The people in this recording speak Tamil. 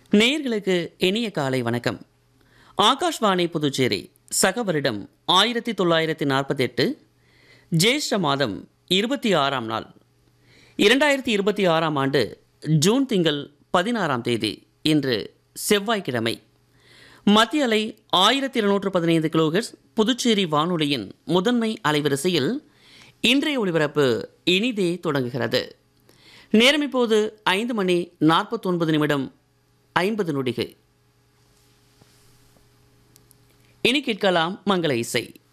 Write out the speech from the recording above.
நேயர்களுக்கு இனிய காலை வணக்கம் ஆகாஷ்வாணி புதுச்சேரி சக வருடம் ஆயிரத்தி தொள்ளாயிரத்தி நாற்பத்தெட்டு ஜேஷ்ட மாதம் இருபத்தி ஆறாம் நாள் இரண்டாயிரத்தி இருபத்தி ஆறாம் ஆண்டு ஜூன் திங்கள் பதினாறாம் தேதி இன்று செவ்வாய்க்கிழமை மத்திய அலை ஆயிரத்தி இருநூற்று பதினைந்து கிலோஹெர்ட்ஸ் புதுச்சேரி வானொலியின் முதன்மை அலைவரிசையில் இன்றைய ஒளிபரப்பு இனிதே தொடங்குகிறது நேரம் இப்போது ஐந்து மணி நாற்பத்தொன்பது நிமிடம் ஐம்பது நொடிகள் இனி கேட்கலாம் மங்கள இசை